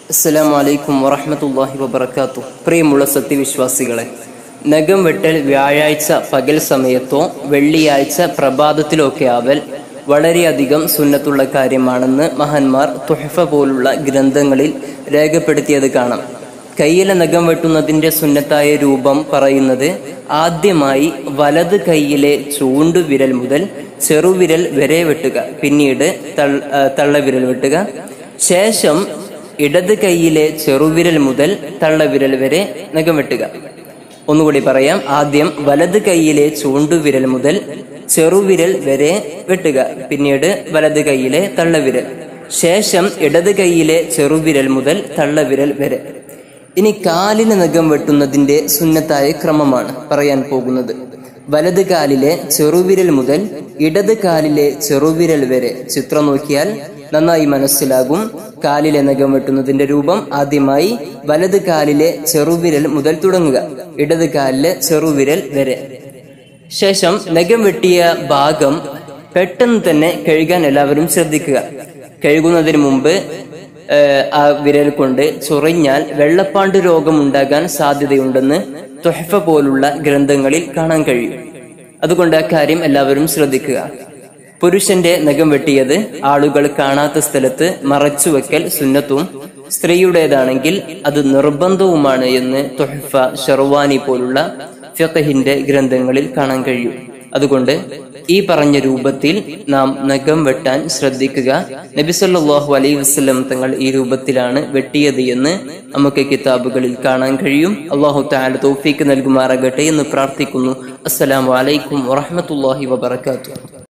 അസ്സലാമു അലൈക്കും വറഹ്മത്തുള്ളാഹി വബറകാതുഹു പ്രിയമുള്ള സത്യവിശ്വാസികളെ നഖം വെട്ടൽ വ്യാഴാഴ്ച പകൽ സമയത്തോ വെള്ളിയാഴ്ച പ്രഭാതത്തിലോ ഒക്കെ ആവൽ വളരെയധികം സുന്നത്തുള്ള കാര്യമാണെന്ന് മഹാന്മാർ തുഹഫ പോലുള്ള ഗ്രന്ഥങ്ങളിൽ രേഖപ്പെടുത്തിയത് കാണാം കയ്യിലെ നഖം വെട്ടുന്നതിന്റെ സുന്നത്തായ രൂപം പറയുന്നത് ആദ്യമായി വലത് കൈയിലെ ചൂണ്ടുവിരൽ മുതൽ ചെറുവിരൽ വരെ വെട്ടുക പിന്നീട് തൾ- ആ, തള്ളവിരൽ വെട്ടുക ശേഷം ഇടത് കൈയിലെ ചെറുവിരൽ മുതൽ തള്ളവിരൽ വരെ നഖം വെട്ടുക ഒന്നുകൂടി പറയാം ആദ്യം വലത് കൈയിലെ ചൂണ്ടുവിരൽ മുതൽ ചെറുവിരൽ വരെ വെട്ടുക പിന്നീട് വലത് കൈയിലെ തള്ളവിരൽ ശേഷം ഇടത് കൈയിലെ ചെറുവിരൽ മുതൽ തള്ളവിരൽ വരെ ഇനി കാലിന് നഖം വെട്ടുന്നതിന്റെ സുന്നത്തായ ക്രമമാണ് പറയാൻ പോകുന്നത് വലത് കാലിലെ ചെറുവിരൽ മുതൽ ഇടത് കാലിലെ ചെറുവിരൽ വരെ ചിത്രം നോക്കിയാൽ നന്നായി മനസ്സിലാകും കാലിലെ നഖം വെട്ടുന്നതിന്റെ രൂപം ആദ്യമായി വലത് കാലിലെ ചെറുവിരൽ മുതൽ തുടങ്ങുക ഇടത് കാലിലെ ചെറുവിരൽ വരെ ശേഷം നഖം വെട്ടിയ ഭാഗം പെട്ടെന്ന് തന്നെ കഴുകാൻ എല്ലാവരും ശ്രദ്ധിക്കുക കഴുകുന്നതിന് മുമ്പ് ഏഹ്, ആ വിരൽ കൊണ്ട് ചൊറിഞ്ഞാൽ വെള്ളപ്പാണ്ട് രോഗം ഉണ്ടാകാൻ സാധ്യതയുണ്ടെന്ന് തൊഹഫ പോലുള്ള ഗ്രന്ഥങ്ങളിൽ കാണാൻ കഴിയും അതുകൊണ്ട് ആ കാര്യം എല്ലാവരും ശ്രദ്ധിക്കുക പുരുഷന്റെ നഖം വെട്ടിയത് ആളുകൾ കാണാത്ത സ്ഥലത്ത് മറച്ചുവെക്കൽ സുന്നത്തും സ്ത്രീയുടേതാണെങ്കിൽ അത് നിർബന്ധവുമാണ് എന്ന് തൊഹഫ ഷെർവാനി പോലുള്ള ഫിഖഹിന്റെ ഗ്രന്ഥങ്ങളിൽ കാണാൻ കഴിയും അതുകൊണ്ട് ഈ പറഞ്ഞ രൂപത്തിൽ നാം നഖം വെട്ടാൻ ശ്രദ്ധിക്കുക നബി സല്ലല്ലാഹു അലൈഹി വസല്ലം തങ്ങൾ ഈ രൂപത്തിലാണ് വെട്ടിയത് എന്ന് നമുക്ക് കിതാബുകളിൽ കാണാൻ കഴിയും അള്ളാഹു തആല തൗഫീക്ക് നൽകുമാറാകട്ടെ എന്ന് പ്രാർത്ഥിക്കുന്നു അസ്സലാമു അലൈക്കും വറഹ്മത്തുള്ളാഹി വബറകാതുഹു